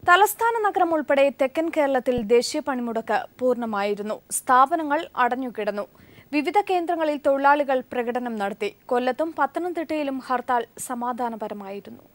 തലസ്ഥാന നഗരം ഉൾപ്പെടെ തെക്കൻ കേരളത്തിൽ ദേശീയ പണിമുടക്ക് പൂർണ്ണമായിരുന്നു സ്ഥാപനങ്ങൾ അടഞ്ഞുകിടന്നു വിവിധ കേന്ദ്രങ്ങളിൽ തൊഴിലാളികൾ പ്രകടനം നടത്തി കൊല്ലത്തും പത്തനംതിട്ടയിലും ഹർത്താൽ സമാധാനപരമായിരുന്നു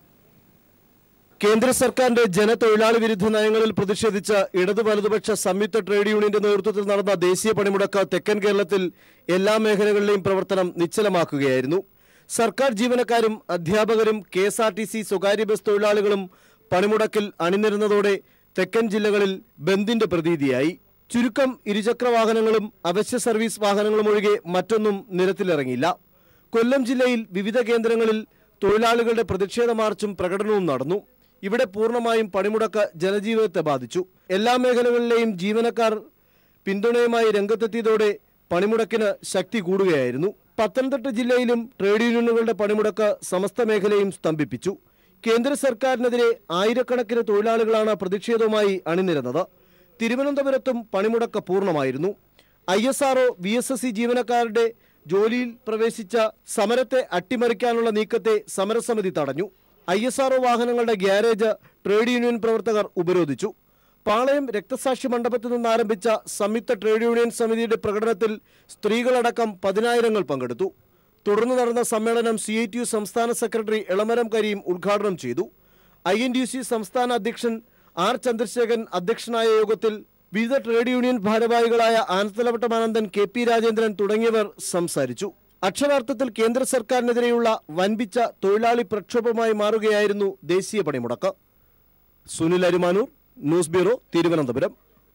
കേന്ദ്ര സർക്കാരിന്റെ ജനതൊഴിലാളി വിരുദ്ധ നയങ്ങളിൽ പ്രതിഷേധിച്ച ഇടതു വലതുപക്ഷ സംയുക്ത ട്രേഡ് യൂണിയന്റെ നേതൃത്വത്തിൽ നടന്ന ദേശീയ പണിമുടക്ക് തെക്കൻ കേരളത്തിൽ എല്ലാ മേഖലകളിലെയും പ്രവർത്തനം നിശ്ചലമാക്കുകയായിരുന്നു സർക്കാർ ജീവനക്കാരും അധ്യാപകരും K S R T C സ്വകാര്യ ബസ് തൊഴിലാളികളും പണിമുടക്കിൽ അണിനിരുന്നതോടെ തെക്കൻ ജില്ലകളിൽ ബന്ദിന്റെ പ്രതീതിയായി ചുരുക്കം ഇരുചക്ര വാഹനങ്ങളും അവശ്യ സർവീസ് വാഹനങ്ങളും ഒഴികെ മറ്റൊന്നും നിരത്തിലിറങ്ങിയില്ല കൊല്ലം ജില്ലയിൽ വിവിധ കേന്ദ്രങ്ങളിൽ തൊഴിലാളികളുടെ പ്രതിഷേധ മാർച്ചും പ്രകടനവും നടന്നു ഇവിടെ പൂർണ്ണമായും പണിമുടക്ക് ജനജീവിതത്തെ ബാധിച്ചു എല്ലാ മേഖലകളിലെയും ജീവനക്കാർ പിന്തുണയുമായി രംഗത്തെത്തിയതോടെ പണിമുടക്കിന് ശക്തി കൂടുകയായിരുന്നു പത്തനംതിട്ട ജില്ലയിലും ട്രേഡ് യൂണിയനുകളുടെ പണിമുടക്ക് സമസ്ത മേഖലയും സ്തംഭിപ്പിച്ചു കേന്ദ്ര സർക്കാരിനെതിരെ ആയിരക്കണക്കിന് തൊഴിലാളികളാണ് പ്രതിഷേധവുമായി അണിനിരന്നത് തിരുവനന്തപുരത്തും പണിമുടക്ക് പൂർണ്ണമായിരുന്നു I S RO V S S C ജീവനക്കാരുടെ ജോലിയിൽ പ്രവേശിച്ച സമരത്തെ അട്ടിമറിക്കാനുള്ള നീക്കത്തെ സമരസമിതി തടഞ്ഞു ഐ എസ് ആർഒ വാഹനങ്ങളുടെ ഗ്യാരേജ് ട്രേഡ് യൂണിയൻ പ്രവർത്തകർ ഉപരോധിച്ചു പാളയം രക്തസാക്ഷി മണ്ഡപത്തിൽ നിന്ന് ആരംഭിച്ച സംയുക്ത ട്രേഡ് യൂണിയൻ സമിതിയുടെ പ്രകടനത്തിൽ സ്ത്രീകളടക്കം പതിനായിരങ്ങൾ പങ്കെടുത്തു തുടർന്ന് നടന്ന സമ്മേളനം സി ഐ ടി യു സംസ്ഥാന സെക്രട്ടറി എളമരം കരീം ഉദ്ഘാടനം ചെയ്തു I N T U C സംസ്ഥാന അധ്യക്ഷൻ ആർ ചന്ദ്രശേഖരൻ അധ്യക്ഷനായ യോഗത്തിൽ വിവിധ ട്രേഡ് യൂണിയൻ ഭാരവാഹികളായ ആനത്തലവട്ടമാനന്ദൻ കെ പി രാജേന്ദ്രൻ തുടങ്ങിയവർ സംസാരിച്ചു അക്ഷരാർത്ഥത്തിൽ കേന്ദ്ര സർക്കാരിനെതിരെയുള്ള വൻപിച്ച തൊഴിലാളി പ്രക്ഷോഭമായി മാറുകയായിരുന്നു ദേശീയ പണിമുടക്ക് സുനിൽ അരുമാനൂർ ന്യൂസ് ബ്യൂറോ തിരുവനന്തപുരം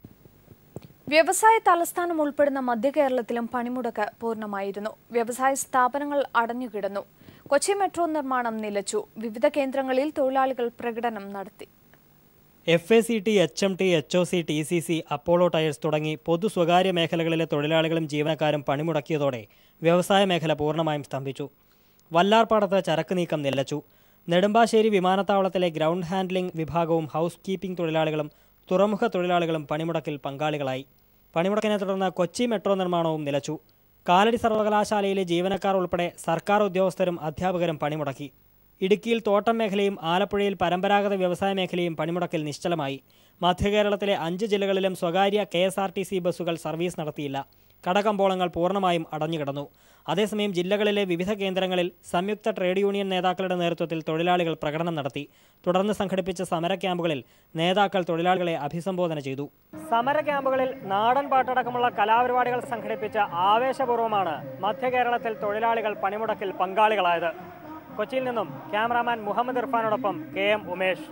വ്യവസായ തലസ്ഥാനം ഉൾപ്പെടുന്ന മധ്യ കേരളത്തിലും പണിമുടക്ക് പൂർണ്ണമായിരുന്നു വ്യവസായ സ്ഥാപനങ്ങൾ അടഞ്ഞുകിടന്നു കൊച്ചി മെട്രോ നിർമ്മാണം നിലച്ചു വിവിധ കേന്ദ്രങ്ങളിൽ തൊഴിലാളികൾ പ്രകടനം നടത്തി F A C T H M T H O C T C C Apollo tyres തുടങ്ങി പൊതു സ്വകാര്യ മേഖലകളിലെ തൊഴിലാളികളും ജീവനക്കാരും പണിമുടക്കിയതോടെ വ്യവസായ മേഖല പൂർണ്ണമായും സ്തംഭിച്ചു വല്ലാർപാടത്ത് ചരക്ക് നീക്കം നിലച്ചു നെടുമ്പാശ്ശേരി വിമാനത്താവളത്തിലെ ഗ്രൗണ്ട് ഹാൻഡ്ലിംഗ് വിഭാഗവും ഹൗസ് കീപ്പിംഗ് തൊഴിലാളികളും തുറമുഖ തൊഴിലാളികളും പണിമുടക്കിൽ പങ്കാളികളായി പണിമുടക്കിനെ തുടർന്ന് കൊച്ചി മെട്രോ നിർമ്മാണവും നിലച്ചു കാലടി സർവകലാശാലയിലെ ജീവനക്കാർ ഉൾപ്പെടെ സർക്കാർ ഉദ്യോഗസ്ഥരും അധ്യാപകരും പണിമുടക്കി ഇടുക്കിയിൽ തോട്ടം മേഖലയും ആലപ്പുഴയിൽ പരമ്പരാഗത വ്യവസായ മേഖലയും പണിമുടക്കിൽ നിശ്ചലമായി മധ്യകേരളത്തിലെ അഞ്ച് ജില്ലകളിലും സ്വകാര്യ K S R T C ബസ്സുകൾ സർവീസ് നടത്തിയില്ല കടകമ്പോളങ്ങൾ പൂർണ്ണമായും അടഞ്ഞുകിടന്നു അതേസമയം ജില്ലകളിലെ വിവിധ കേന്ദ്രങ്ങളിൽ സംയുക്ത ട്രേഡ് യൂണിയൻ നേതാക്കളുടെ നേതൃത്വത്തിൽ തൊഴിലാളികൾ പ്രകടനം നടത്തി തുടർന്ന് സംഘടിപ്പിച്ച സമര ക്യാമ്പുകളിൽ നേതാക്കൾ തൊഴിലാളികളെ അഭിസംബോധന ചെയ്തു സമര ക്യാമ്പുകളിൽ നാടൻ പാട്ടടക്കമുള്ള കലാപരിപാടികൾ സംഘടിപ്പിച്ച ആവേശപൂർവ്വമാണ് മധ്യകേരളത്തിൽ തൊഴിലാളികൾ പണിമുടക്കിൽ പങ്കാളികളായത് കൊച്ചിയിൽ നിന്നും ക്യാമറാമാൻ മുഹമ്മദ് ഇർഫാനോടൊപ്പം കെ എം ഉമേഷ്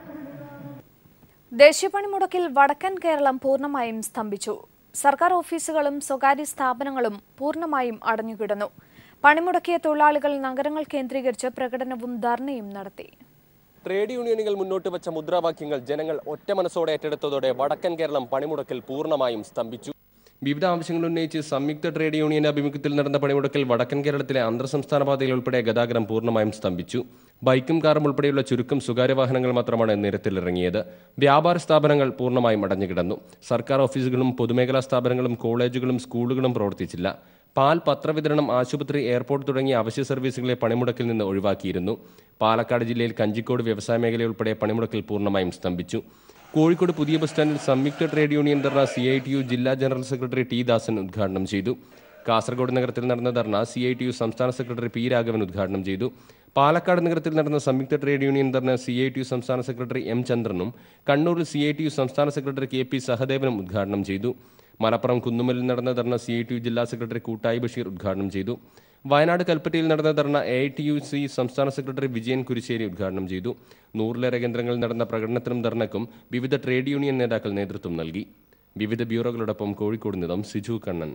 ദേശീയ പണിമുടക്കിൽ വടക്കൻ കേരളം പൂർണ്ണമായും സ്തംഭിച്ചു സർക്കാർ ഓഫീസുകളും സ്വകാര്യ സ്ഥാപനങ്ങളും പൂർണ്ണമായും അടഞ്ഞുകിടന്നു പണിമുടക്കിയ തൊഴിലാളികൾ നഗരങ്ങൾ കേന്ദ്രീകരിച്ച് പ്രകടനവും ധർണയും നടത്തി ട്രേഡ് യൂണിയനുകൾ മുന്നോട്ട് വെച്ച മുദ്രാവാക്യങ്ങൾ ജനങ്ങൾ ഒറ്റ മനസ്സോടെ ഏറ്റെടുത്തതോടെ വടക്കൻ കേരളം പണിമുടക്കിൽ പൂർണ്ണമായും സ്തംഭിച്ചു വിവിധ ആവശ്യങ്ങൾ ഉന്നയിച്ച് സംയുക്ത ട്രേഡ് യൂണിയന്റെ ആഭിമുഖ്യത്തിൽ നടന്ന പണിമുടക്കിൽ വടക്കൻ കേരളത്തിലെ അന്തർ സംസ്ഥാന പാതയിൽ ഉൾപ്പെടെ ഗതാഗതം പൂർണ്ണമായും സ്തംഭിച്ചു ബൈക്കും കാറും ഉൾപ്പെടെയുള്ള ചുരുക്കം സ്വകാര്യ വാഹനങ്ങൾ മാത്രമാണ് നിരത്തിലിറങ്ങിയത് വ്യാപാര സ്ഥാപനങ്ങൾ പൂർണ്ണമായും അടഞ്ഞുകിടന്നു സർക്കാർ ഓഫീസുകളും പൊതുമേഖലാ സ്ഥാപനങ്ങളും കോളേജുകളും സ്കൂളുകളും പ്രവർത്തിച്ചില്ല പാൽ പത്രവിതരണം ആശുപത്രി എയർപോർട്ട് തുടങ്ങിയ അവശ്യ സർവീസുകളെ പണിമുടക്കിൽ നിന്ന് ഒഴിവാക്കിയിരുന്നു പാലക്കാട് ജില്ലയിൽ കഞ്ചിക്കോട് വ്യവസായ മേഖല ഉൾപ്പെടെ പണിമുടക്കിൽ പൂർണ്ണമായും സ്തംഭിച്ചു കോഴിക്കോട് പുതിയ ബസ് സ്റ്റാൻഡിൽ സംയുക്ത ട്രേഡ് യൂണിയൻ ധർണ സി ഐ ടി യു ജില്ലാ ജനറൽ സെക്രട്ടറി ടി ദാസൻ ഉദ്ഘാടനം ചെയ്തു കാസർഗോഡ് നഗരത്തിൽ നടന്ന ധർണ സി ഐ ടി യു സംസ്ഥാന സെക്രട്ടറി പി രാഘവൻ ഉദ്ഘാടനം ചെയ്തു പാലക്കാട് നഗരത്തിൽ നടന്ന സംയുക്ത ട്രേഡ് യൂണിയൻ ധർണ സി ഐ ടി യു സംസ്ഥാന സെക്രട്ടറി എം ചന്ദ്രനും കണ്ണൂരിൽ സി ഐ ടി യു സംസ്ഥാന സെക്രട്ടറി കെ പി സഹദേവനും ഉദ്ഘാടനം ചെയ്തു മലപ്പുറം കുന്നുമലിൽ നടന്ന ധർണ സി ഐ ടി യു ജില്ലാ സെക്രട്ടറി കൂട്ടായി ബഷീർ ഉദ്ഘാടനം ചെയ്തു വയനാട് കൽപ്പറ്റയിൽ നടന്ന ധർണ A I T U C സംസ്ഥാന സെക്രട്ടറി വിജയൻ കുരിശ്ശേരി ഉദ്ഘാടനം ചെയ്തു നൂറിലേറെ കേന്ദ്രങ്ങളിൽ നടന്ന പ്രകടനത്തിനും ധർണയ്ക്കും വിവിധ ട്രേഡ് യൂണിയൻ നേതാക്കൾ നേതൃത്വം നൽകി വിവിധ ബ്യൂറോകളോടൊപ്പം കോഴിക്കോട് നിന്നും സിജു കണ്ണൻ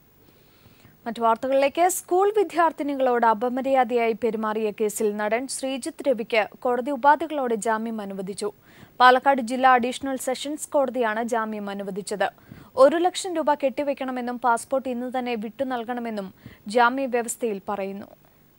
മറ്റു വാർത്തകളിലേക്ക് സ്കൂൾ വിദ്യാർത്ഥിനികളോട് അപമര്യാദയായി പെരുമാറിയ കേസിൽ നടൻ ശ്രീജിത്ത് രവിക്ക് കോടതി ഉപാധികളോടെ ജാമ്യം അനുവദിച്ചു പാലക്കാട് ജില്ലാ അഡീഷണൽ സെഷൻസ് കോടതിയാണ് ജാമ്യം അനുവദിച്ചത് ഒരു ലക്ഷം രൂപ കെട്ടിവെക്കണമെന്നും പാസ്പോർട്ട് ഇന്ന് തന്നെ വിട്ടു നൽകണമെന്നും ജാമ്യ വ്യവസ്ഥയിൽ പറയുന്നു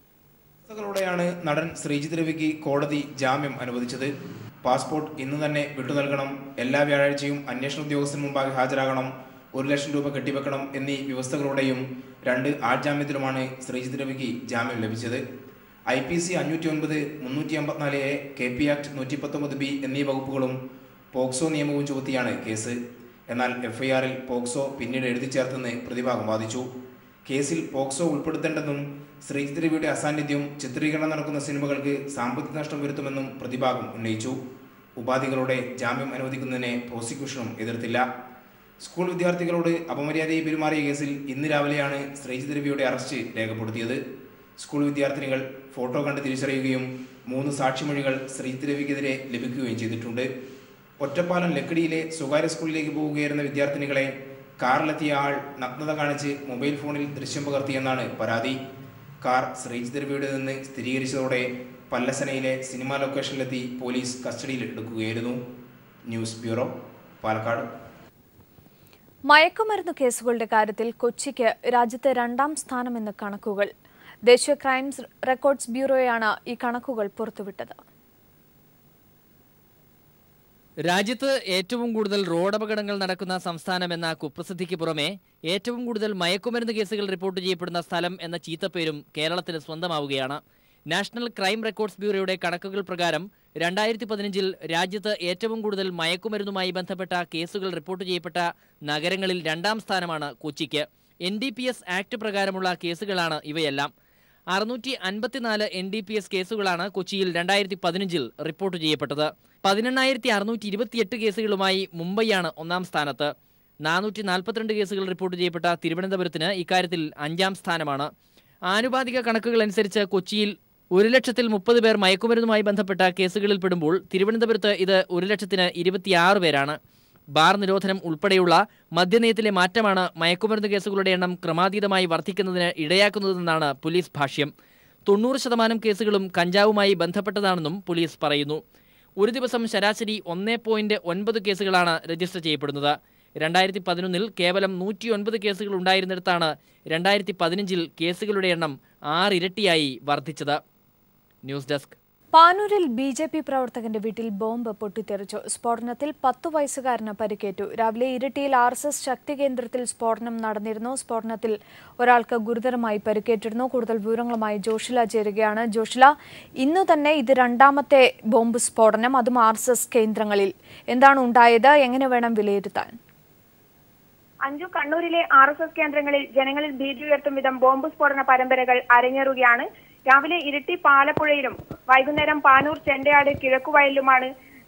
ോടെയാണ് നടൻ ശ്രീജിത്ത് രവിക്ക് കോടതി ജാമ്യം അനുവദിച്ചത് പാസ്പോർട്ട് ഇന്ന് തന്നെ വിട്ടു നൽകണം എല്ലാ വ്യാഴാഴ്ചയും അന്വേഷണ ഉദ്യോഗസ്ഥന് മുമ്പാകെ ഹാജരാകണം ഒരു ലക്ഷം രൂപ കെട്ടിവെക്കണം എന്നീ വ്യവസ്ഥകളോടെയും രണ്ട് ആൾജാമ്യത്തിലുമാണ് ശ്രീജിത്ത് രവിക്ക് ജാമ്യം ലഭിച്ചത് ഐ പി സി അഞ്ഞൂറ്റി ഒൻപത് മുന്നൂറ്റി അമ്പത്തിനാല് എ കെ പി ആക്ട് നൂറ്റി പത്തൊമ്പത് ബി എന്നീ വകുപ്പുകളും പോക്സോ നിയമവും ചുമത്തിയാണ് കേസ് എന്നാൽ എഫ്ഐആറിൽ പോക്സോ പിന്നീട് എഴുതി ചേർത്തെന്ന് പ്രതിഭാഗം വാദിച്ചു കേസിൽ പോക്സോ ഉൾപ്പെടുത്തേണ്ടെന്നും ശ്രീജിത്ത് രവിയുടെ അസാന്നിധ്യം ചിത്രീകരണം നടക്കുന്ന സിനിമകൾക്ക് സാമ്പത്തിക നഷ്ടം വരുത്തുമെന്നും പ്രതിഭാഗം ഉന്നയിച്ചു ഉപാധികളുടെ ജാമ്യം അനുവദിക്കുന്നതിനെ പ്രോസിക്യൂഷനും എതിർത്തില്ല സ്കൂൾ വിദ്യാർത്ഥികളോട് അപമര്യാദയെ പെരുമാറിയ കേസിൽ ഇന്ന് രാവിലെയാണ് ശ്രീജിത്ത് രവിയുടെ അറസ്റ്റ് രേഖപ്പെടുത്തിയത് സ്കൂൾ വിദ്യാർത്ഥിനികൾ ഫോട്ടോ കണ്ട് തിരിച്ചറിയുകയും മൂന്ന് സാക്ഷിമൊഴികൾ ശ്രീജിത്ത് രവിക്കെതിരെ ലഭിക്കുകയും ചെയ്തിട്ടുണ്ട് ഒറ്റപ്പാലം ലക്കിടിയിലെ സ്വകാര്യ സ്കൂളിലേക്ക് പോവുകയായിരുന്ന വിദ്യാർത്ഥിനികളെ കാറിലെത്തിയ ആൾ നഗ്നത കാണിച്ച് മൊബൈൽ ഫോണിൽ ദൃശ്യം പകർത്തിയെന്നാണ് പരാതി കാർ ശ്രീജിത്ത് രവിയുടെ നിന്ന് സ്ഥിരീകരിച്ചതോടെ പല്ലസനയിലെ സിനിമാ ലൊക്കേഷനിലെത്തി പോലീസ് കസ്റ്റഡിയിൽ എടുക്കുകയായിരുന്നു ന്യൂസ് ബ്യൂറോ പാലക്കാട് മയക്കുമരുന്ന് കേസുകളുടെ കാര്യത്തിൽ കൊച്ചിക്ക് രാജ്യത്തെ രണ്ടാം സ്ഥാനമെന്ന് കണക്കുകൾ ദേശീയ ക്രൈംസ് റെക്കോർഡ്സ് ബ്യൂറോയാണ് ഈ കണക്കുകൾ പുറത്തുവിട്ടത് രാജ്യത്ത് ഏറ്റവും കൂടുതൽ റോഡപകടങ്ങൾ നടക്കുന്ന സംസ്ഥാനമെന്ന കുപ്രസിദ്ധിക്ക് പുറമെ ഏറ്റവും കൂടുതൽ മയക്കുമരുന്ന് കേസുകൾ റിപ്പോർട്ട് ചെയ്യപ്പെടുന്ന സ്ഥലം എന്ന ചീത്തപ്പേരും കേരളത്തിന് സ്വന്തമാവുകയാണ് നാഷണൽ ക്രൈം റെക്കോർഡ്സ് ബ്യൂറോയുടെ കണക്കുകൾ പ്രകാരം രണ്ടായിരത്തി പതിനഞ്ചിൽ രാജ്യത്ത് ഏറ്റവും കൂടുതൽ മയക്കുമരുന്നുമായി ബന്ധപ്പെട്ട കേസുകൾ റിപ്പോർട്ട് ചെയ്യപ്പെട്ട നഗരങ്ങളിൽ രണ്ടാം സ്ഥാനമാണ് കൊച്ചിക്ക് N D P S act പ്രകാരമുള്ള കേസുകളാണ് ഇവയെല്ലാം അറുന്നൂറ്റി അൻപത്തിനാല് എൻ ഡി പി എസ് കേസുകളാണ് കൊച്ചിയിൽ രണ്ടായിരത്തി പതിനഞ്ചിൽ റിപ്പോർട്ട് ചെയ്യപ്പെട്ടത് പതിനെണ്ണായിരത്തി അറുന്നൂറ്റി ഇരുപത്തിയെട്ട് കേസുകളുമായി മുംബൈയാണ് ഒന്നാം സ്ഥാനത്ത് നാനൂറ്റി നാൽപ്പത്തിരണ്ട് കേസുകൾ റിപ്പോർട്ട് ചെയ്യപ്പെട്ട തിരുവനന്തപുരത്തിന് ഇക്കാര്യത്തിൽ അഞ്ചാം സ്ഥാനമാണ് ആനുപാതിക കണക്കുകൾ അനുസരിച്ച് കൊച്ചിയിൽ ഒരു ലക്ഷത്തിൽ മുപ്പത് പേർ മയക്കുമരുന്നുമായി ബന്ധപ്പെട്ട കേസുകളിൽ പെടുമ്പോൾ തിരുവനന്തപുരത്ത് ഇത് ഒരു ലക്ഷത്തിന് ഇരുപത്തിയാറ് പേരാണ് ബാർ നിരോധനം ഉൾപ്പെടെയുള്ള മദ്യനയത്തിലെ മാറ്റമാണ് മയക്കുമരുന്ന് കേസുകളുടെ എണ്ണം ക്രമാതീതമായി വർദ്ധിക്കുന്നതിന് ഇടയാക്കുന്നതെന്നാണ് പോലീസ് ഭാഷ്യം തൊണ്ണൂറ് ശതമാനം കേസുകളും കഞ്ചാവുമായി ബന്ധപ്പെട്ടതാണെന്നും പോലീസ് പറയുന്നു ഒരു ദിവസം ശരാശരി ഒന്നേ പോയിന്റ് ഒൻപത് കേസുകളാണ് രജിസ്റ്റർ ചെയ്യപ്പെടുന്നത് രണ്ടായിരത്തി പതിനൊന്നിൽ കേവലം നൂറ്റി ഒൻപത് കേസുകൾ ഉണ്ടായിരുന്നിടത്താണ് രണ്ടായിരത്തി പതിനഞ്ചിൽ കേസുകളുടെ എണ്ണം ആറിരട്ടിയായി വർദ്ധിച്ചത് ന്യൂസ് ഡെസ്ക് പാനൂരിൽ ബി ജെ പി പ്രവർത്തകന്റെ വീട്ടിൽ ബോംബ് പൊട്ടിത്തെറിച്ചു സ്ഫോടനത്തിൽ പത്തു വയസ്സുകാരന് പരിക്കേറ്റു രാവിലെ ഇരിട്ടിയിൽ ആർ എസ് എസ് ശക്തി കേന്ദ്രത്തിൽ സ്ഫോടനം നടന്നിരുന്നു സ്ഫോടനത്തിൽ ഒരാൾക്ക് ഗുരുതരമായി പരിക്കേറ്റിരുന്നു കൂടുതൽ വിവരങ്ങളുമായി ജോഷില ചേരുകയാണ് ജോഷില ഇന്നു തന്നെ ഇത് രണ്ടാമത്തെ ബോംബ് സ്ഫോടനം അതും ആർ എസ് എസ് കേന്ദ്രങ്ങളിൽ എന്താണ് ഉണ്ടായത് എങ്ങനെ വേണം വിലയിരുത്താൻ അഞ്ചു കണ്ണൂരിലെ ആർ എസ് എസ് കേന്ദ്രങ്ങളിൽ ജനങ്ങളിൽ ഭീതി ഉയർത്തും വിധം ബോംബ് സ്ഫോടന പരമ്പരകൾ അരങ്ങേറുകയാണ് രാവിലെ ഇരിട്ടി പാലപ്പുഴയിലും വൈകുന്നേരം പാനൂർ ചെണ്ടയാട് കിഴക്കുവയലിലുമാണ്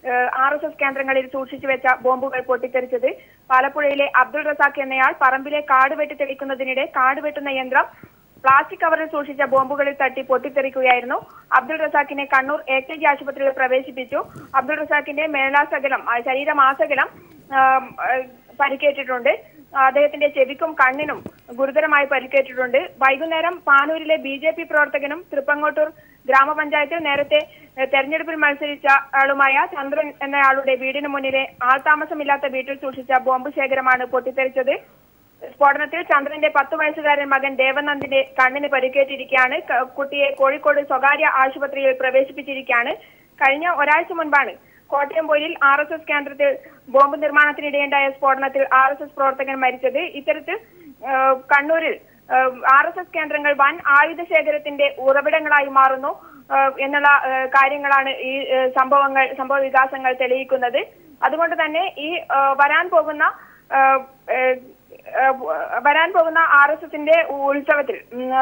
ആർ എസ് എസ് കേന്ദ്രങ്ങളിൽ സൂക്ഷിച്ചു വെച്ച ബോംബുകൾ പൊട്ടിത്തെറിച്ചത് പാലപ്പുഴയിലെ അബ്ദുൾ റസാഖ് എന്നയാൾ പറമ്പിലെ കാട് വെട്ടി തെളിക്കുന്നതിനിടെ കാട് വെട്ടുന്ന യന്ത്രം പ്ലാസ്റ്റിക് കവറിൽ സൂക്ഷിച്ച ബോംബുകളിൽ തട്ടി പൊട്ടിത്തെറിക്കുകയായിരുന്നു അബ്ദുൾ റസാഖിനെ കണ്ണൂർ എ കെ ജി ആശുപത്രിയിൽ പ്രവേശിപ്പിച്ചു അബ്ദുൾ റസാഖിന്റെ മേലാസകലം ആ, ശരീരമാസകലം ആം, ആ, പരിക്കേറ്റിട്ടുണ്ട് അദ്ദേഹത്തിന്റെ ചെവിക്കും കണ്ണിനും ഗുരുതരമായി പരിക്കേറ്റിട്ടുണ്ട് വൈകുന്നേരം പാനൂരിലെ ബി ജെ പി പ്രവർത്തകനും തൃപ്പങ്ങോട്ടൂർ ഗ്രാമപഞ്ചായത്തിൽ നേരത്തെ ഏഹ്, തെരഞ്ഞെടുപ്പിൽ മത്സരിച്ച ആളുമായ ചന്ദ്രൻ എന്നയാളുടെ വീടിന് മുന്നിലെ ആൾതാമസമില്ലാത്ത വീട്ടിൽ സൂക്ഷിച്ച ബോംബ് ശേഖരമാണ് പൊട്ടിത്തെറിച്ചത് സ്ഫോടനത്തിൽ ചന്ദ്രന്റെ പത്തു വയസ്സുകാരൻ മകൻ ദേവനന്ദിന്റെ കണ്ണിന് പരിക്കേറ്റിരിക്കുകയാണ് ക- കുട്ടിയെ കോഴിക്കോട് സ്വകാര്യ ആശുപത്രിയിൽ പ്രവേശിപ്പിച്ചിരിക്കുകയാണ് കഴിഞ്ഞ ഒരാഴ്ച മുൻപാണ് കോട്ടയം പോരിൽ ആർ എസ് എസ് കേന്ദ്രത്തിൽ ബോംബ് നിർമ്മാണത്തിനിടെയുണ്ടായ സ്ഫോടനത്തിൽ ആർ എസ് എസ് പ്രവർത്തകൻ മരിച്ചത് ഇത്തരത്തിൽ ഏഹ്, കണ്ണൂരിൽ ആർ എസ് എസ് കേന്ദ്രങ്ങൾ വൻ ആയുധ ശേഖരത്തിന്റെ ഉറവിടങ്ങളായി മാറുന്നു ഏഹ്, എന്നുള്ള ഏഹ്, കാര്യങ്ങളാണ് ഈ ഏഹ്, സംഭവങ്ങൾ സംഭവ വികാസങ്ങൾ തെളിയിക്കുന്നത് അതുകൊണ്ട് തന്നെ ഈ ഏഹ്, വരാൻ പോകുന്ന ഏഹ്, ഏഹ്, ഏഹ്, വരാൻ പോകുന്ന ആർ എസ് എസിന്റെ ഉത്സവത്തിൽ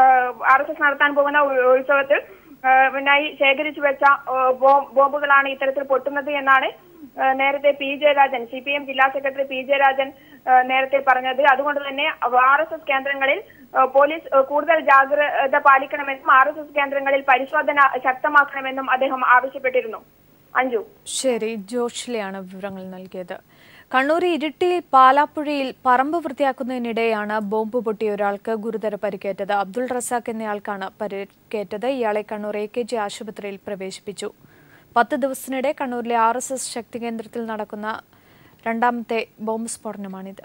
ആർ എസ് എസ് നടത്താൻ പോകുന്ന ഉ- ഉത്സവത്തിൽ ഏഹ്, പിന്നായി ശേഖരിച്ചു വെച്ച ഏഹ്, ബോ- ബോംബുകളാണ് ഇത്തരത്തിൽ പൊട്ടുന്നത് എന്നാണ് ഏഹ്, നേരത്തെ P Jayarajan C P M ജില്ലാ സെക്രട്ടറി പി ജയരാജൻ ഏഹ്, നേരത്തെ പറഞ്ഞത് അതുകൊണ്ട് തന്നെ ആർ എസ് എസ് കേന്ദ്രങ്ങളിൽ ഏഹ്, പോലീസ് ഏഹ്, കൂടുതൽ ജാഗ്രത പാലിക്കണമെന്നും ആർ എസ് എസ് കേന്ദ്രങ്ങളിൽ പരിശോധന ശക്തമാക്കണമെന്നും അദ്ദേഹം ആവശ്യപ്പെട്ടിരുന്നു അഞ്ജു ശരി ജോഷിലെയാണ് വിവരങ്ങൾ നൽകിയത് കണ്ണൂർ ഇരിട്ടി പാലാപ്പുഴയിൽ പറമ്പ് വൃത്തിയാക്കുന്നതിനിടെയാണ് ബോംബ് പൊട്ടിയ ഒരാൾക്ക് ഗുരുതര പരിക്കേറ്റത് അബ്ദുൾ റസാഖ് എന്നയാൾക്കാണ് പരിക്കേറ്റത് ഇയാളെ കണ്ണൂർ എ കെ ജി ആശുപത്രിയിൽ പ്രവേശിപ്പിച്ചു പത്ത് ദിവസത്തിനിടെ കണ്ണൂരിലെ ആർ എസ് എസ് ശക്തി കേന്ദ്രത്തിൽ നടക്കുന്ന രണ്ടാമത്തെ ബോംബ് സ്ഫോടനമാണിത്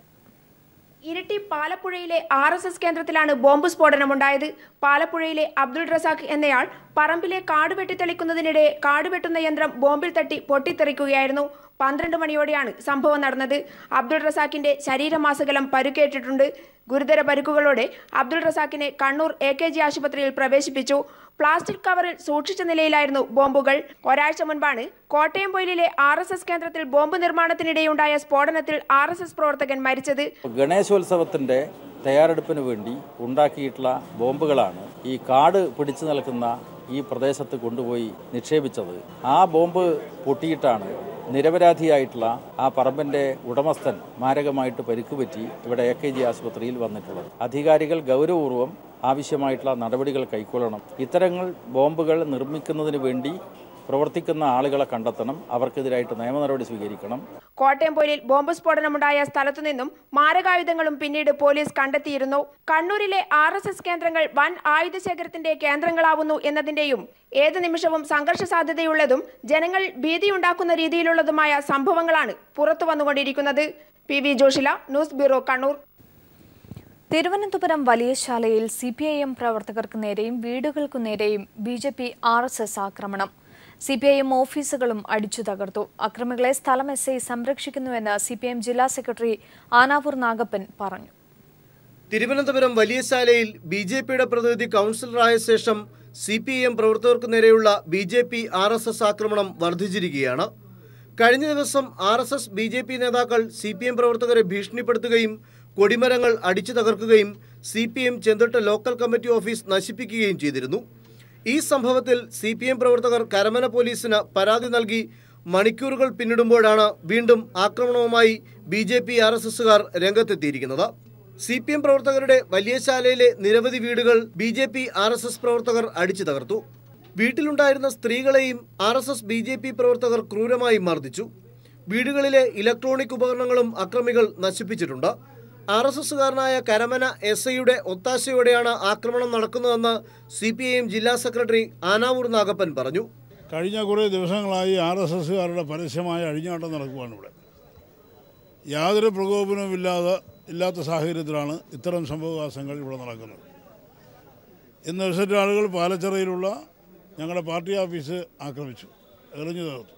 ഇരിട്ടി പാലപ്പുഴയിലെ ആർ എസ് എസ് കേന്ദ്രത്തിലാണ് ബോംബ് സ്ഫോടനമുണ്ടായത് പാലപ്പുഴയിലെ അബ്ദുൾ റസാഖ് എന്നയാൾ പറമ്പിലെ കാട് വെട്ടിത്തെളിക്കുന്നതിനിടെ കാട് വെട്ടുന്ന യന്ത്രം ബോംബിൽ തട്ടി പൊട്ടിത്തെറിക്കുകയായിരുന്നു പന്ത്രണ്ട് മണിയോടെയാണ് സംഭവം നടന്നത് അബ്ദുൾ റസാഖിന്റെ ശരീരമാസകലം പരുക്കേറ്റിട്ടുണ്ട് ഗുരുതര പരുക്കുകളോടെ അബ്ദുൾ റസാഖിനെ കണ്ണൂർ എ കെ ജി ആശുപത്രിയിൽ പ്രവേശിപ്പിച്ചു പ്ലാസ്റ്റിക് കവറിൽ സൂക്ഷിച്ച നിലയിലായിരുന്നു ബോംബുകൾ ഒരാഴ്ച മുൻപാണ് കോട്ടയം പൊയിലിലെ ആർ എസ് എസ് കേന്ദ്രത്തിൽ ബോംബ് നിർമ്മാണത്തിനിടെയുണ്ടായ സ്ഫോടനത്തിൽ ആർ എസ് എസ് പ്രവർത്തകൻ മരിച്ചത് ഗണേശോത്സവത്തിൻ്റെ തയ്യാറെടുപ്പിന് വേണ്ടി ഉണ്ടാക്കിയിട്ടുള്ള ബോംബുകളാണ് ഈ കാട് പിടിച്ചു നിൽക്കുന്ന ഈ പ്രദേശത്ത് കൊണ്ടുപോയി നിക്ഷേപിച്ചത് ആ ബോംബ് പൊട്ടിയിട്ടാണ് നിരപരാധിയായിട്ടുള്ള ആ പറമ്പിൻ്റെ ഉടമസ്ഥൻ മാരകമായിട്ട് പരിക്ക് പറ്റി ഇവിടെ എ കെ ജി ആശുപത്രിയിൽ വന്നിട്ടുള്ളത് അധികാരികൾ ഗൗരവപൂർവ്വം ആവശ്യമായിട്ടുള്ള നടപടികൾ കൈക്കൊള്ളണം ഇത്തരങ്ങൾ ബോംബുകൾ നിർമ്മിക്കുന്നതിന് വേണ്ടി പ്രവർത്തിക്കുന്ന ആളുകളെ കണ്ടെത്തണം അവർക്കെതിരായിട്ട് നിയമ നടപടി സ്വീകരിക്കണം കോട്ടയം പൊയിലിൽ ബോംബ് സ്ഫോടനമുണ്ടായ സ്ഥലത്തു നിന്നും മാരകായുധങ്ങളും പിന്നീട് പോലീസ് കണ്ടെത്തിയിരുന്നു കണ്ണൂരിലെ ആർ എസ് എസ് കേന്ദ്രങ്ങൾ വൻ ആയുധശേഖരത്തിന്റെ കേന്ദ്രങ്ങളാവുന്നു എന്നതിന്റെയും ഏത് നിമിഷവും സംഘർഷ സാധ്യതയുള്ളതും ജനങ്ങൾ ഭീതിയുണ്ടാക്കുന്ന രീതിയിലുള്ളതുമായ സംഭവങ്ങളാണ് പുറത്തു വന്നുകൊണ്ടിരിക്കുന്നത് P V Joshila news bureau Kannur Thiruvananthapuram വലിയശാലയിൽ സി പി ഐ എം പ്രവർത്തകർക്ക് നേരെയും വീടുകൾക്കു നേരെയും B J P R S S ആക്രമണം സി പി ഐ എം ഓഫീസുകളും അടിച്ചു തകർത്തു അക്രമികളെ സ്ഥലം എസ് ഐ സംരക്ഷിക്കുന്നുവെന്ന് സി പി എം ജില്ലാ സെക്രട്ടറി ആനാവൂർ നാഗപ്പൻ പറഞ്ഞു തിരുവനന്തപുരം വലിയശാലയിൽ ബി ജെ പിയുടെ പ്രതിനിധി കൗൺസിലറായ ശേഷം സി പി എം പ്രവർത്തകർക്ക് നേരെയുള്ള B J P R S S ആക്രമണം വർദ്ധിച്ചിരിക്കുകയാണ് കഴിഞ്ഞ ദിവസം R S S B J P നേതാക്കൾ സി പി എം പ്രവർത്തകരെ ഭീഷണിപ്പെടുത്തുകയും കൊടിമരങ്ങൾ അടിച്ചു തകർക്കുകയും സി പി എം ചെന്തിട്ട ലോക്കൽ കമ്മിറ്റി ഓഫീസ് നശിപ്പിക്കുകയും ചെയ്തിരുന്നു ഈ സംഭവത്തിൽ സി പി എം പ്രവർത്തകർ കരമന പോലീസിന് പരാതി നൽകി മണിക്കൂറുകൾ പിന്നിടുമ്പോഴാണ് വീണ്ടും ആക്രമണവുമായി B J P R S എസുകാർ രംഗത്തെത്തിയിരിക്കുന്നത് സി പി എം പ്രവർത്തകരുടെ വലിയശാലയിലെ നിരവധി വീടുകൾ B J P R S S പ്രവർത്തകർ അടിച്ചു തകർത്തു വീട്ടിലുണ്ടായിരുന്ന സ്ത്രീകളെയും R S S B J P പ്രവർത്തകർ ക്രൂരമായി മർദ്ദിച്ചു വീടുകളിലെ ഇലക്ട്രോണിക് ഉപകരണങ്ങളും അക്രമികൾ നശിപ്പിച്ചിട്ടുണ്ട് ആർ എസ് എസുകാരനായ കരമന എസ് ഐയുടെ ഒത്താശയോടെയാണ് ആക്രമണം നടക്കുന്നതെന്ന് സി പി ഐ എം ജില്ലാ സെക്രട്ടറി ആനാവൂർ നാഗപ്പൻ പറഞ്ഞു കഴിഞ്ഞ കുറേ ദിവസങ്ങളായി ആർ എസ് എസ്സുകാരുടെ പരസ്യമായ അഴിഞ്ഞാട്ടം നടക്കുകയാണ് ഇവിടെ യാതൊരു പ്രകോപനവുമില്ലാതെ ഇല്ലാത്ത സാഹചര്യത്തിലാണ് ഇത്തരം സംഭവവികാസങ്ങൾ ഇവിടെ നടക്കുന്നത് ഇന്ന് റിസൾട്ട് ആളുകൾ പാലച്ചിറയിലുള്ള ഞങ്ങളുടെ പാർട്ടി ഓഫീസ് ആക്രമിച്ചു എറിഞ്ഞു തകർത്തു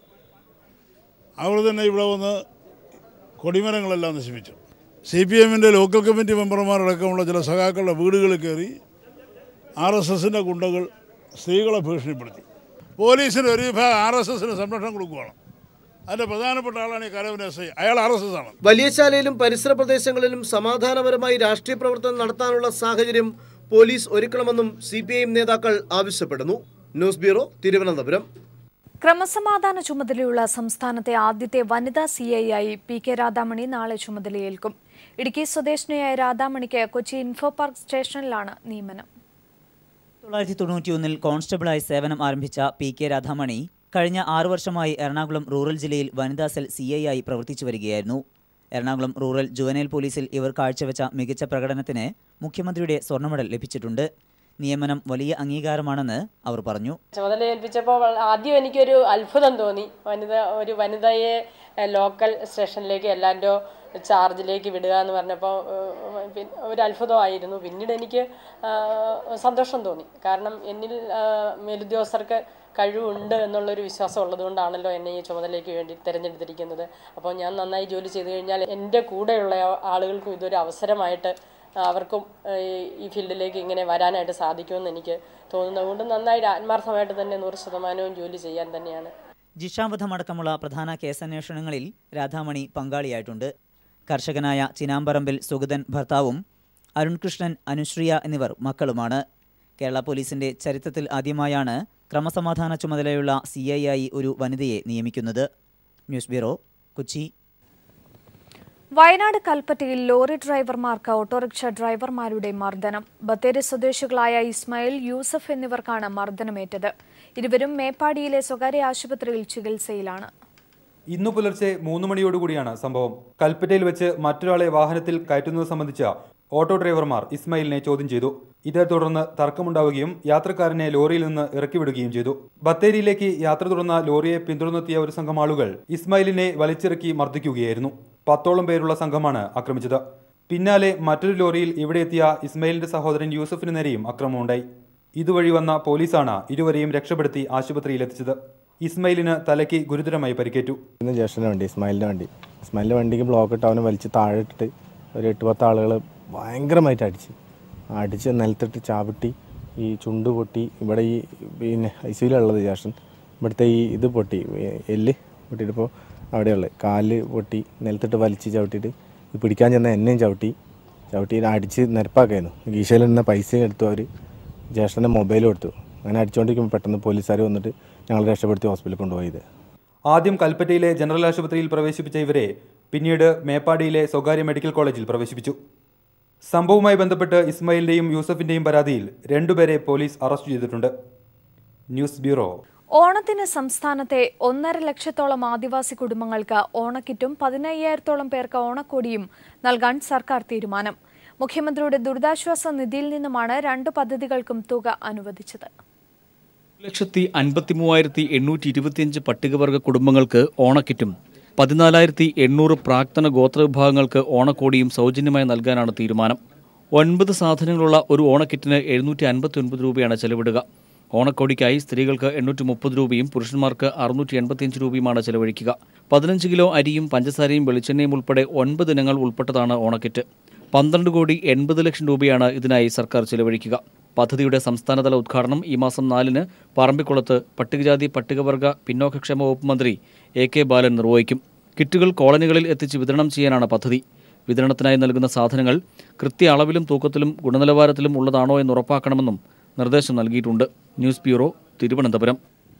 അവർ തന്നെ ഇവിടെ വന്ന് കൊടിമരങ്ങളെല്ലാം നശിപ്പിച്ചു സി പി എമ്മിൻ്റെ ലോക്കൽ കമ്മിറ്റി മെമ്പർമാരടക്കമുള്ള ചില സഖാക്കളുടെ വീടുകളിൽ കയറി ആർ എസ് എസിൻ്റെ ഗുണ്ടകൾ സ്ത്രീകളെ ഭീഷണിപ്പെടുത്തി പോലീസിന് ഒരു വിഭാഗം ആർ എസ് എസിന് സംരക്ഷണം കൊടുക്കുകയാണ് അതിൻ്റെ പ്രധാനപ്പെട്ട ആളാണ് ഈ കരവൻ എസ് ഐ അയാൾ ആർ എസ് എസ് ആണ് വലിയശാലയിലും പരിസര പ്രദേശങ്ങളിലും സമാധാനപരമായി രാഷ്ട്രീയ പ്രവർത്തനം നടത്താനുള്ള സാഹചര്യം പോലീസ് ഒരുക്കണമെന്നും സി പി ഐ എം നേതാക്കൾ ആവശ്യപ്പെടുന്നു ന്യൂസ് ബ്യൂറോ തിരുവനന്തപുരം ക്രമസമാധാന ചുമതലയുള്ള സംസ്ഥാനത്തെ ആദ്യത്തെ വനിതാ സി ഐ ആയി പി കെ രാധാമണി നാളെ ചുമതലയേൽക്കും ഇടുക്കി സ്വദേശിനിയായ രാധാമണിക്ക് കൊച്ചി ഇൻഫോ പാർക്ക് സ്റ്റേഷനിലാണ് നിയമനം തൊള്ളായിരത്തി തൊണ്ണൂറ്റിയൊന്നിൽ കോൺസ്റ്റബിളായി സേവനം ആരംഭിച്ച പി കെ രാധാമണി കഴിഞ്ഞ ആറു വർഷമായി എറണാകുളം റൂറൽ ജില്ലയിൽ വനിതാ സെൽ സി ഐ ആയി പ്രവർത്തിച്ചു വരികയായിരുന്നു എറണാകുളം റൂറൽ ജുവനൈൽ പോലീസിൽ ഇവർ കാഴ്ചവെച്ച മികച്ച പ്രകടനത്തിന് മുഖ്യമന്ത്രിയുടെ സ്വർണ്ണ മെഡൽ ലഭിച്ചിട്ടുണ്ട് നിയമനം വലിയ അംഗീകാരമാണെന്ന് അവർ പറഞ്ഞു ചുമതല ഏൽപ്പിച്ചപ്പോൾ വള- ആദ്യം എനിക്കൊരു അത്ഭുതം തോന്നി വനിത ഒരു വനിതയെ എഹ്, ലോക്കൽ സ്റ്റേഷനിലേക്ക് എല്ലാൻ്റെ ചാർജിലേക്ക് വിടുക എന്ന് പറഞ്ഞപ്പോൾ ഏഹ്, പിൻ- ഒരു അത്ഭുതമായിരുന്നു പിന്നീട് എനിക്ക് ആഹ്, സന്തോഷം തോന്നി കാരണം എന്നിൽ ആഹ്, മേലുദ്യോഗസ്ഥർക്ക് കഴിവുണ്ട് എന്നുള്ളൊരു വിശ്വാസം ഉള്ളതുകൊണ്ടാണല്ലോ എന്നെ ഈ ചുമതലയ്ക്ക് വേണ്ടി തിരഞ്ഞെടുത്തിരിക്കുന്നത് അപ്പോൾ ഞാൻ നന്നായി ജോലി ചെയ്തു കഴിഞ്ഞാൽ എൻ്റെ കൂടെയുള്ള ആളുകൾക്കും ഇതൊരു അവസരമായിട്ട് അവർക്കും ഏഹ്, ഈ ഫീൽഡിലേക്ക് ഇങ്ങനെ വരാനായിട്ട് സാധിക്കുമെന്ന് എനിക്ക് തോന്നുന്നത് കൊണ്ട് നന്നായിട്ട് ആത്മാർത്ഥമായിട്ട് തന്നെ നൂറ് ശതമാനവും ജോലി ചെയ്യാൻ തന്നെയാണ് ജിഷാവധമടക്കമുള്ള പ്രധാന കേസന്വേഷണങ്ങളിൽ രാധാമണി പങ്കാളിയായിട്ടുണ്ട് കർഷകനായ ചിനാമ്പറമ്പിൽ സുഗതൻ ഭർത്താവും അരുൺകൃഷ്ണൻ അനുശ്രിയ എന്നിവർ മക്കളുമാണ് കേരള പോലീസിന്റെ ചരിത്രത്തിൽ ആദ്യമായാണ് ക്രമസമാധാന ചുമതലയുള്ള സി ഐ ആയി ഒരു വനിതയെ നിയമിക്കുന്നത് ന്യൂസ് ബ്യൂറോ കൊച്ചി വയനാട് കൽപ്പറ്റയിൽ ലോറി ഡ്രൈവർമാർക്ക് ഓട്ടോറിക്ഷ ഡ്രൈവർമാരുടെ മർദ്ദനം ബത്തേരി സ്വദേശികളായ ഇസ്മായിൽ യൂസഫ് എന്നിവർക്കാണ് മർദ്ദനമേറ്റത് ഇരുവരും മേപ്പാടിയിലെ സ്വകാര്യ ആശുപത്രിയിൽ ചികിത്സയിലാണ് ഇന്നു പുലർച്ചെ മൂന്ന് മണിയോടുകൂടിയാണ് സംഭവം കൽപ്പറ്റയിൽ വെച്ച് മറ്റൊരാളെ വാഹനത്തിൽ കയറ്റുന്നത് സംബന്ധിച്ച ഓട്ടോ ഡ്രൈവർമാർ ഇസ്മായിലിനെ ചോദ്യം ചെയ്തു ഇതേ തുടർന്ന് തർക്കമുണ്ടാവുകയും യാത്രക്കാരനെ ലോറിയിൽ നിന്ന് ഇറക്കിവിടുകയും ചെയ്തു ബത്തേരിയിലേക്ക് യാത്ര തുടർന്ന ലോറിയെ പിന്തുടർന്നെത്തിയ ഒരു സംഘം ആളുകൾ ഇസ്മായിലിനെ വലിച്ചിറക്കി മർദ്ദിക്കുകയായിരുന്നു പത്തോളം പേരുള്ള സംഘമാണ് ആക്രമിച്ചത് പിന്നാലെ മറ്റൊരു ലോറിയിൽ ഇവിടെ എത്തിയ ഇസ്മായിലിന്റെ സഹോദരൻ യൂസഫിന് നേരെയും അക്രമമുണ്ടായി ഇതുവഴി വന്ന പോലീസാണ് ഇരുവരെയും രക്ഷപ്പെടുത്തി ആശുപത്രിയിലെത്തിച്ചത് ഇസ്മയിലിന് തലയ്ക്ക് ഗുരുതരമായി പരിക്കേറ്റു ഇന്ന് ജ്യേഷ്ഠൻ്റെ വണ്ടി ഇസ്മായിലിൻ്റെ വണ്ടി ഇസ്മായിലിൻ്റെ വണ്ടിക്ക് ബ്ലോക്ക് ഇട്ട് അവനെ വലിച്ച് താഴെ ഇട്ടിട്ട് ഒരു എട്ട് പത്ത് ആളുകൾ ഭയങ്കരമായിട്ട് അടിച്ച് അടിച്ച് നിലത്തിട്ട് ചാവിട്ടി ഈ ചുണ്ട് പൊട്ടി ഇവിടെ ഈ പിന്നെ ഐ സിയിലുള്ളത് ജ്യേഷ്ഠൻ ഇവിടുത്തെ ഈ ഇത് പൊട്ടി ഏ, എല്ല് പൊട്ടിയിട്ടിപ്പോൾ അവിടെയുള്ളത് കാല് പൊട്ടി നിലത്തിട്ട് വലിച്ച് ചവിട്ടിയിട്ട് ഈ പിടിക്കാൻ ചെന്ന എന്നെയും ചവിട്ടി ചവിട്ടി അടിച്ച് നിരപ്പാക്കായിരുന്നു ഗീശയിൽ നിന്ന് പൈസ എടുത്തു അവർ ജ്യേഷ്ഠൻ്റെ മൊബൈലും എടുത്തു അങ്ങനെ അടിച്ചുകൊണ്ടിരിക്കുമ്പോൾ പെട്ടെന്ന് പോലീസുകാർ വന്നിട്ട് ഞങ്ങൾ രക്ഷപ്പെടുത്തി ഹോസ്പിറ്റലിൽ കൊണ്ടുപോയത് ആദ്യം കൽപ്പറ്റയിലെ ജനറൽ ആശുപത്രിയിൽ പ്രവേശിപ്പിച്ച ഇവരെ പിന്നീട് മേപ്പാടിയിലെ സ്വകാര്യ മെഡിക്കൽ കോളേജിൽ പ്രവേശിപ്പിച്ചു സംഭവവുമായി ബന്ധപ്പെട്ട് ഇസ്മായിലിന്റെയും യൂസഫിന്റെയും പരാതിയിൽ രണ്ടുപേരെ പോലീസ് അറസ്റ്റ് ചെയ്തിട്ടുണ്ട് ന്യൂസ് ബ്യൂറോ ഓണത്തിന് സംസ്ഥാനത്തെ ഒന്നര ലക്ഷത്തോളം ആദിവാസി കുടുംബങ്ങൾക്ക് ഓണക്കിറ്റും പതിനയ്യായിരത്തോളം പേർക്ക് ഓണക്കോടിയും നൽകാൻ സർക്കാർ തീരുമാനം മുഖ്യമന്ത്രിയുടെ ദുരിതാശ്വാസ നിധിയിൽ നിന്നുമാണ് രണ്ട് പദ്ധതികൾക്കും തുക അനുവദിച്ചത് ലക്ഷത്തി അൻപത്തി മൂവായിരത്തി എണ്ണൂറ്റി ഇരുപത്തിയഞ്ച് പട്ടികവർഗ കുടുംബങ്ങൾക്ക് ഓണക്കിറ്റും പതിനാലായിരത്തി എണ്ണൂറ് പ്രാക്തന ഗോത്ര വിഭാഗങ്ങൾക്ക് ഓണക്കോടിയും സൗജന്യമായി നൽകാനാണ് തീരുമാനം ഒൻപത് സാധനങ്ങളുള്ള ഒരു ഓണക്കിറ്റിന് എഴുന്നൂറ്റി അൻപത്തി ഒൻപത് രൂപയാണ് ചെലവിടുക ഓണക്കോടിക്കായി സ്ത്രീകൾക്ക് എണ്ണൂറ്റി മുപ്പത് രൂപയും പുരുഷന്മാർക്ക് അറുന്നൂറ്റി എൺപത്തിയഞ്ച് രൂപയുമാണ് ചെലവഴിക്കുക പതിനഞ്ച് കിലോ അരിയും പഞ്ചസാരയും വെളിച്ചെണ്ണയും ഉൾപ്പെടെ ഒൻപത് ഇനങ്ങൾ ഉൾപ്പെട്ടതാണ് ഓണക്കിറ്റ് പന്ത്രണ്ട് കോടി എൺപത് ലക്ഷം രൂപയാണ് ഇതിനായി സർക്കാർ ചെലവഴിക്കുക പദ്ധതിയുടെ സംസ്ഥാനതല ഉദ്ഘാടനം ഈ മാസം നാലിന് പറമ്പിക്കുളത്ത് പട്ടികജാതി പട്ടികവർഗ പിന്നോക്കക്ഷേമ വകുപ്പ് മന്ത്രി എ കെ ബാലൻ നിർവഹിക്കും കിറ്റുകൾ കോളനികളിൽ എത്തിച്ച് വിതരണം ചെയ്യാനാണ് പദ്ധതി വിതരണത്തിനായി നൽകുന്ന സാധനങ്ങൾ കൃത്യ അളവിലും തൂക്കത്തിലും ഗുണനിലവാരത്തിലും ഉള്ളതാണോ എന്ന് ഉറപ്പാക്കണമെന്നും നിർദ്ദേശം നൽകിയിട്ടുണ്ട് ന്യൂസ് ബ്യൂറോ തിരുവനന്തപുരം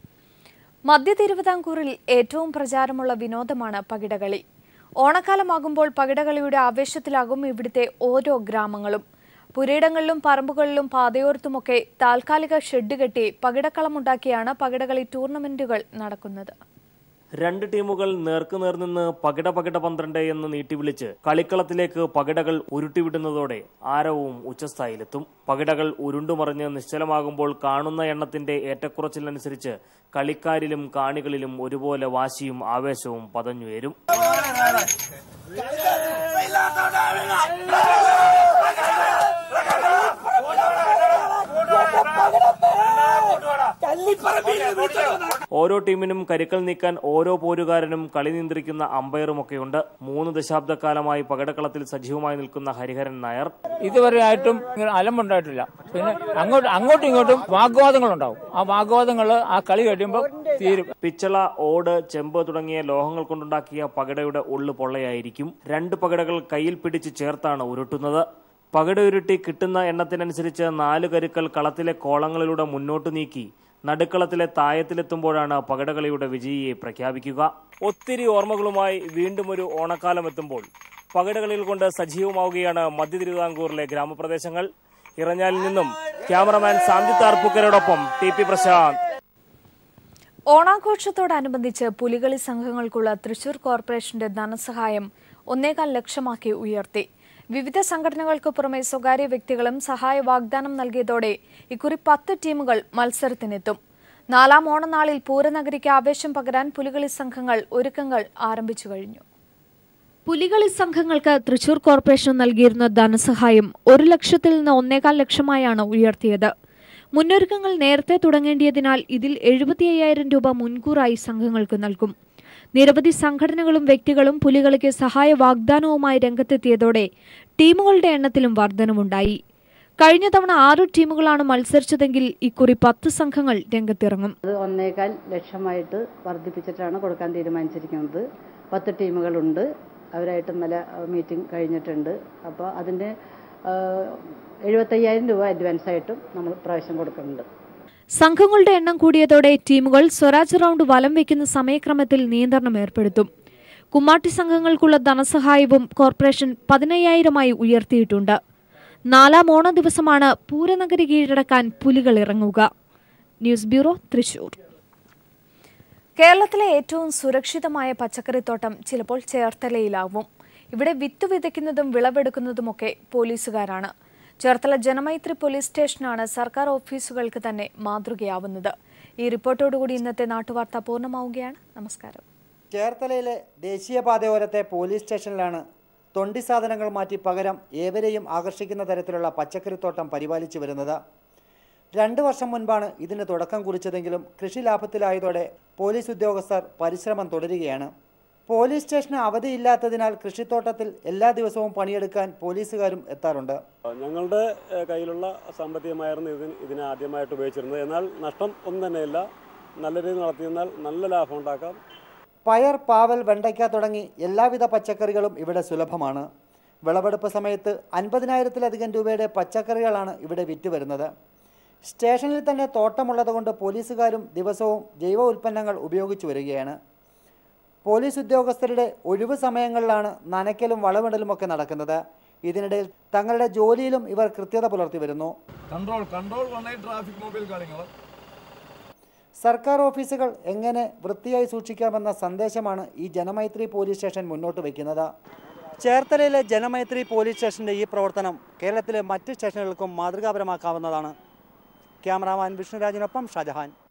മധ്യ തിരുവിതാംകൂറിൽ ഏറ്റവും പ്രചാരമുള്ള വിനോദമാണ് പകിടകളി ഓണക്കാലമാകുമ്പോൾ പകിടകളിയുടെ ആവേശത്തിലാകും ഇവിടുത്തെ ഓരോ ഗ്രാമങ്ങളും പുരയിടങ്ങളിലും പറമ്പുകളിലും പാതയോരത്തുമൊക്കെ താൽക്കാലിക ഷെഡ് കെട്ടി പകിടക്കളമുണ്ടാക്കിയാണ് പകിടകളി ടൂർണമെന്റുകൾ നടക്കുന്നത് രണ്ട് ടീമുകൾ നേർക്കുനേർ നിന്ന് പകിട പകിട പന്ത്രണ്ട് എന്ന് നീട്ടിവിളിച്ച് കളിക്കളത്തിലേക്ക് പകിടകൾ ഉരുട്ടിവിടുന്നതോടെ ആരവവും ഉച്ചസ്ഥായിലെത്തും പകിടകൾ ഉരുണ്ടുമറിഞ്ഞ് നിശ്ചലമാകുമ്പോൾ കാണുന്ന എണ്ണത്തിന്റെ ഏറ്റക്കുറച്ചിലനുസരിച്ച് കളിക്കാരിലും കാണികളിലും ഒരുപോലെ വാശിയും ആവേശവും പതഞ്ഞുയരും ഓരോ ടീമിനും കരുക്കൾ നീക്കാൻ ഓരോ പോരുകാരനും കളി നിയന്ത്രിക്കുന്ന അമ്പയറുമൊക്കെയുണ്ട് മൂന്ന് ദശാബ്ദക്കാലമായി പകടക്കളത്തിൽ സജീവമായി നിൽക്കുന്ന ഹരിഹരൻ നായർ ഇതുവരെ ആയിട്ടും ഇങ്ങനെ അലമ്പുണ്ടായിട്ടില്ല പിന്നെ അങ്ങോട്ട് അങ്ങോട്ടും ഇങ്ങോട്ടും വാഗ്വാദങ്ങളുണ്ടാവും ആ വാഗ്വാദങ്ങൾ ആ കളി കഴിയുമ്പോൾ തീരും പിച്ചള ഓട് ചെമ്പ് തുടങ്ങിയ ലോഹങ്ങൾ കൊണ്ടുണ്ടാക്കിയ പകടയുടെ ഉള്ളു പൊള്ളയായിരിക്കും രണ്ട് പകടകൾ കയ്യിൽ പിടിച്ച് ചേർത്താണ് ഉരുട്ടുന്നത് പകട ഉരുട്ടി കിട്ടുന്ന എണ്ണത്തിനനുസരിച്ച് നാല് കരുക്കൾ കളത്തിലെ കോളങ്ങളിലൂടെ മുന്നോട്ട് നീക്കി നടുക്കളത്തിലെ തായത്തിലെത്തുമ്പോഴാണ് പകടകളിയുടെ വിജയിയെ പ്രഖ്യാപിക്കുക ഒത്തിരി ഓർമ്മകളുമായി വീണ്ടും ഒരു ഓണക്കാലം എത്തുമ്പോൾ പകടകളിൽ കൊണ്ട് സജീവമാവുകയാണ് മധ്യ തിരുവിതാംകൂറിലെ ഗ്രാമപ്രദേശങ്ങൾ ഇറഞ്ഞാലിൽ നിന്നും ക്യാമറമാൻ സാന്തിത്ത് അർപ്പുക്കരോടൊപ്പം ടി പി പ്രശാന്ത് ഓണാഘോഷത്തോടനുബന്ധിച്ച് പുലികളി സംഘങ്ങൾക്കുള്ള തൃശൂർ കോർപ്പറേഷന്റെ ധനസഹായം ഒന്നേകാൽ ലക്ഷമാക്കി ഉയർത്തി വിവിധ സംഘടനകൾക്ക് പുറമെ സ്വകാര്യ വ്യക്തികളും സഹായ വാഗ്ദാനം നൽകിയതോടെ ഇക്കുറി പത്ത് ടീമുകൾ മത്സരത്തിനെത്തും നാലാം ഓണനാളിൽ പൂരനഗരിക്ക് ആവേശം പകരാൻ പുലികളി സംഘങ്ങൾ ഒരുക്കങ്ങൾ ആരംഭിച്ചു കഴിഞ്ഞു പുലികളി സംഘങ്ങൾക്ക് തൃശൂർ കോർപ്പറേഷൻ നൽകിയിരുന്ന ധനസഹായം ഒരു ലക്ഷത്തിൽ നിന്ന് ഒന്നേകാൽ ലക്ഷമായാണ് ഉയർത്തിയത് മുന്നൊരുക്കങ്ങൾ നേരത്തെ തുടങ്ങേണ്ടിയതിനാൽ ഇതിൽ എഴുപത്തി അയ്യായിരം രൂപ മുൻകൂറായി സംഘങ്ങൾക്ക് നൽകും നിരവധി സംഘടനകളും വ്യക്തികളും പുലികളിക്ക് സഹായ വാഗ്ദാനവുമായി രംഗത്തെത്തിയതോടെ ടീമുകളുടെ എണ്ണത്തിലും വർധനവുണ്ടായി കഴിഞ്ഞ തവണ ആറ് ടീമുകളാണ് മത്സരിച്ചതെങ്കിൽ ഇക്കുറി പത്ത് സംഘങ്ങൾ രംഗത്തിറങ്ങും അത് ഒന്നേകാൽ ലക്ഷമായിട്ട് വർദ്ധിപ്പിച്ചിട്ടാണ് കൊടുക്കാൻ തീരുമാനിച്ചിരിക്കുന്നത് പത്ത് ടീമുകളുണ്ട് അവരായിട്ട് ഇന്നലെ മീറ്റിംഗ് കഴിഞ്ഞിട്ടുണ്ട് അപ്പോൾ അതിൻ്റെ എഴുപത്തയ്യായിരം രൂപ അഡ്വാൻസ് ആയിട്ടും നമ്മൾ പ്രാവശ്യം കൊടുക്കുന്നുണ്ട് സംഘങ്ങളുടെ എണ്ണം കൂടിയതോടെ ടീമുകൾ സ്വരാജ് റൗണ്ട് വലം വയ്ക്കുന്ന സമയക്രമത്തിൽ നിയന്ത്രണം ഏർപ്പെടുത്തും കുമ്മാട്ടി സംഘങ്ങൾക്കുള്ള ധനസഹായവും കോർപ്പറേഷൻ പതിനയ്യായിരമായി ഉയർത്തിയിട്ടുണ്ട് നാലാം ഓണ ദിവസമാണ് പൂരനഗരി കീഴടക്കാൻ പുലികൾ ഇറങ്ങുക ന്യൂസ് ബ്യൂറോ തൃശൂർ കേരളത്തിലെ ഏറ്റവും സുരക്ഷിതമായ പച്ചക്കറിത്തോട്ടം ചിലപ്പോൾ ചേർത്തലയിലാവും ഇവിടെ വിത്ത് വിതയ്ക്കുന്നതും വിളവെടുക്കുന്നതുമൊക്കെ പോലീസുകാരാണ് ചേർത്തല ജനമൈത്രി പോലീസ് സ്റ്റേഷനാണ് സർക്കാർ ഓഫീസുകൾക്ക് തന്നെ മാതൃകയാവുന്നത് ഈ റിപ്പോർട്ടോടുകൂടി ഇന്നത്തെ നാട്ടുവാർത്ത പൂർണ്ണമാവുകയാണ് നമസ്കാരം ചേർത്തലയിലെ ദേശീയപാതയോരത്തെ പോലീസ് സ്റ്റേഷനിലാണ് തൊണ്ടി സാധനങ്ങൾ മാറ്റി പകരം ഏവരെയും ആകർഷിക്കുന്ന തരത്തിലുള്ള പച്ചക്കറിത്തോട്ടം പരിപാലിച്ചു വരുന്നത് രണ്ട് വർഷം മുൻപാണ് ഇതിന് തുടക്കം കുറിച്ചതെങ്കിലും കൃഷി ലാഭത്തിലായതോടെ പോലീസ് ഉദ്യോഗസ്ഥർ പരിശ്രമം തുടരുകയാണ് പോലീസ് സ്റ്റേഷന് അവധിയില്ലാത്തതിനാൽ കൃഷിത്തോട്ടത്തിൽ എല്ലാ ദിവസവും പണിയെടുക്കാൻ പോലീസുകാരും എത്താറുണ്ട് ഞങ്ങളുടെ ഏഹ്, കയ്യിലുള്ള സാമ്പത്തികമായിരുന്നു ഇതിന് ഇതിനെ ആദ്യമായിട്ട് ഉപയോഗിച്ചിരുന്നത് എന്നാൽ നഷ്ടം ഒന്നും തന്നെയില്ല നല്ല രീതിയിൽ നടത്തിയെന്നാൽ നല്ല ലാഭം ഉണ്ടാക്കാം പയർ പാവൽ വെണ്ടയ്ക്ക തുടങ്ങി എല്ലാവിധ പച്ചക്കറികളും ഇവിടെ സുലഭമാണ് വിളവെടുപ്പ് സമയത്ത് അൻപതിനായിരത്തിലധികം രൂപയുടെ പച്ചക്കറികളാണ് ഇവിടെ വിറ്റ് വരുന്നത് സ്റ്റേഷനിൽ തന്നെ തോട്ടമുള്ളതുകൊണ്ട് പോലീസുകാരും ദിവസവും ജൈവ ഉൽപ്പന്നങ്ങൾ ഉപയോഗിച്ചു വരികയാണ് പോലീസ് ഉദ്യോഗസ്ഥരുടെ ഒഴിവ് സമയങ്ങളിലാണ് നനയ്ക്കലും വളമിടലുമൊക്കെ നടക്കുന്നത് ഇതിനിടയിൽ തങ്ങളുടെ ജോലിയിലും ഇവർ കൃത്യത പുലർത്തി വരുന്നു control control one traffic mobile കാര്യങ്ങൾ സർക്കാർ ഓഫീസുകൾ എങ്ങനെ വൃത്തിയായി സൂക്ഷിക്കാമെന്ന സന്ദേശമാണ് ഈ ജനമൈത്രി പോലീസ് സ്റ്റേഷൻ മുന്നോട്ട് വയ്ക്കുന്നത് ചേർത്തലയിലെ ജനമൈത്രി പോലീസ് സ്റ്റേഷന്റെ ഈ പ്രവർത്തനം കേരളത്തിലെ മറ്റ് സ്റ്റേഷനുകൾക്കും മാതൃകാപരമാക്കാവുന്നതാണ് ക്യാമറാമാൻ വിഷ്ണുരാജിനൊപ്പം ഷാജഹാൻ